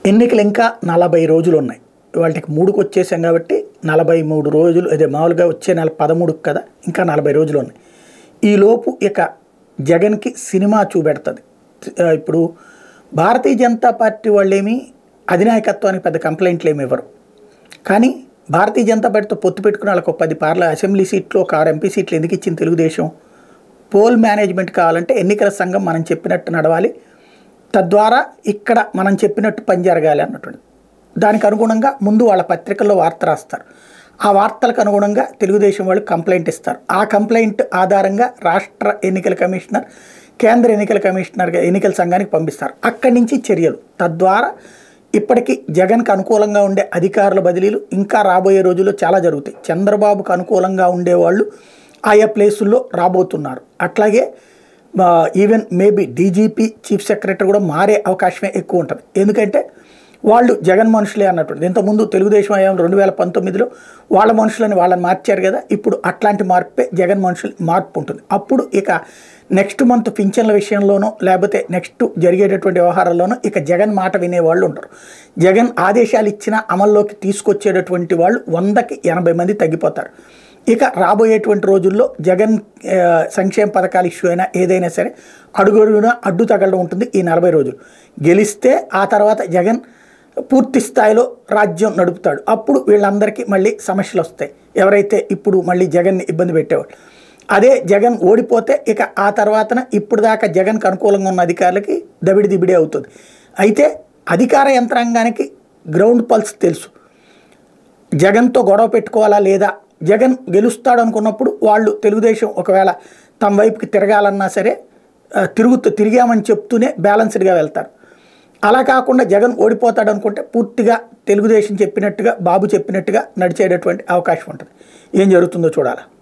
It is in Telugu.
ఎన్నికలు ఇంకా నలభై రోజులు ఉన్నాయి వాళ్ళకి మూడుకు వచ్చేసాం కాబట్టి నలభై మూడు రోజులు అదే మామూలుగా వచ్చే నెల పదమూడుకి కదా ఇంకా నలభై రోజులు ఉన్నాయి ఈలోపు ఇక జగన్కి సినిమా చూపెడుతుంది ఆ, ఇప్పుడు భారతీయ జనతా పార్టీ వాళ్ళేమి అధినాయకత్వానికి పెద్ద కంప్లైంట్లు ఏమి ఇవ్వరు కానీ భారతీయ జనతా పార్టీతో పొత్తు పెట్టుకున్న వాళ్ళకి ఒక పది పార్ల అసెంబ్లీ సీట్లు ఒక ఆరు ఎంపీ సీట్లు ఎందుకు ఇచ్చింది తెలుగుదేశం పోల్ మేనేజ్మెంట్ కావాలంటే ఎన్నికల సంఘం మనం చెప్పినట్టు నడవాలి తద్వారా ఇక్కడ మనం చెప్పినట్టు పని జరగాలి అన్నటువంటి దానికి అనుగుణంగా ముందు వాళ్ళ పత్రికల్లో వార్త రాస్తారు ఆ వార్తలకు అనుగుణంగా తెలుగుదేశం వాళ్ళు కంప్లైంట్ ఇస్తారు ఆ కంప్లైంట్ ఆధారంగా రాష్ట్ర ఎన్నికల కమిషనర్ కేంద్ర ఎన్నికల కమిషనర్ ఎన్నికల సంఘానికి పంపిస్తారు అక్కడి నుంచి చర్యలు తద్వారా ఇప్పటికీ జగన్కి అనుకూలంగా ఉండే అధికారుల బదిలీలు ఇంకా రాబోయే రోజుల్లో చాలా జరుగుతాయి చంద్రబాబుకు అనుకూలంగా ఉండేవాళ్ళు ఆయా ప్లేసుల్లో రాబోతున్నారు అట్లాగే ఆ, even maybe DGP chief secretary కూడా మారే అవకాశమే ఎక్కువ ఉంటుంది ఎందుకంటే వాళ్ళు జగన్ మనుషులే అన్నట్టు ఇంతకుముందు తెలుగుదేశం అయ్యాం రెండు వేల పంతొమ్మిదిలో వాళ్ళ మనుషులని వాళ్ళని మార్చారు కదా ఇప్పుడు అట్లాంటి మార్పే జగన్ మనుషులు మార్పు ఉంటుంది అప్పుడు ఇక నెక్స్ట్ మంత్ పింఛన్ల విషయంలోనో లేకపోతే నెక్స్ట్ జరిగేటటువంటి వ్యవహారాల్లోనూ ఇక జగన్ మాట వినేవాళ్ళు ఉంటారు జగన్ ఆదేశాలు ఇచ్చిన అమల్లోకి తీసుకొచ్చేటటువంటి వాళ్ళు వందకి ఎనభై మంది తగ్గిపోతారు ఇక రాబోయేటువంటి రోజుల్లో జగన్ ఆ, సంక్షేమ పథకాల ఇష్యూ అయినా ఏదైనా సరే అడుగడుగునా అడ్డు తగలడం ఉంటుంది ఈ నలభై రోజులు గెలిస్తే ఆ తర్వాత జగన్ పూర్తి స్థాయిలో రాజ్యం నడుపుతాడు అప్పుడు వీళ్ళందరికీ మళ్ళీ సమస్యలు వస్తాయి ఎవరైతే ఇప్పుడు మళ్ళీ జగన్ని ఇబ్బంది పెట్టేవాళ్ళు అదే జగన్ ఓడిపోతే ఇక ఆ తర్వాతన ఇప్పుడు దాకా జగన్కి అనుకూలంగా ఉన్న అధికారులకి దబిడి దిబిడి అవుతుంది అయితే అధికార యంత్రాంగానికి గ్రౌండ్ పల్స్ తెలుసు జగన్తో గొడవ పెట్టుకోవాలా లేదా జగన్ గెలుస్తాడు అనుకున్నప్పుడు వాళ్ళు తెలుగుదేశం ఒకవేళ తమ వైపుకి తిరగాలన్నా సరే ఆ, తిరుగుతూ తిరిగామని చెప్తూనే బ్యాలెన్స్డ్గా వెళ్తారు అలా కాకుండా జగన్ ఓడిపోతాడు అనుకుంటే పూర్తిగా తెలుగుదేశం చెప్పినట్టుగా బాబు చెప్పినట్టుగా నడిచేటటువంటి అవకాశం ఉంటుంది ఏం జరుగుతుందో చూడాలి